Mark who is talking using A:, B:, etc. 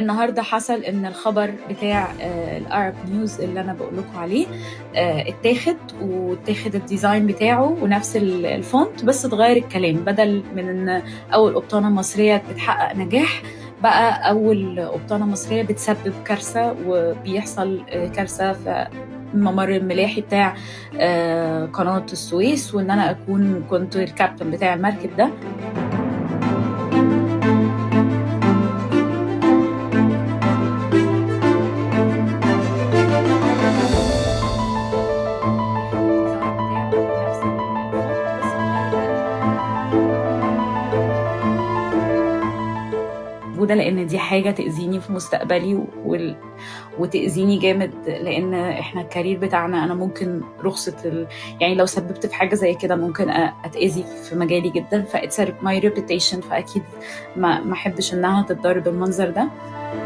A: النهارده حصل ان الخبر بتاع الارب نيوز اللي انا بقول لكم عليه آه، اتاخد واتاخد الديزاين بتاعه ونفس ال- الفونت بس اتغير الكلام بدل من ان اول قبطانه مصريه بتحقق نجاح بقى اول قبطانه مصريه بتسبب كارثه وبيحصل آه، كارثه في الممر الملاحي بتاع آه، قناه السويس وان انا اكون كنت الكابتن بتاع المركب ده وده لان دي حاجه تاذيني في مستقبلي وال... وتاذيني جامد لان احنا الكارير بتاعنا انا ممكن رخصه ال... يعني لو سببت في حاجه زي كده ممكن أ- اتاذي في مجالي جدا فاتس ماي ريبيتيشن فاكيد ما ما احبش انها تتضرب بالمنظر ده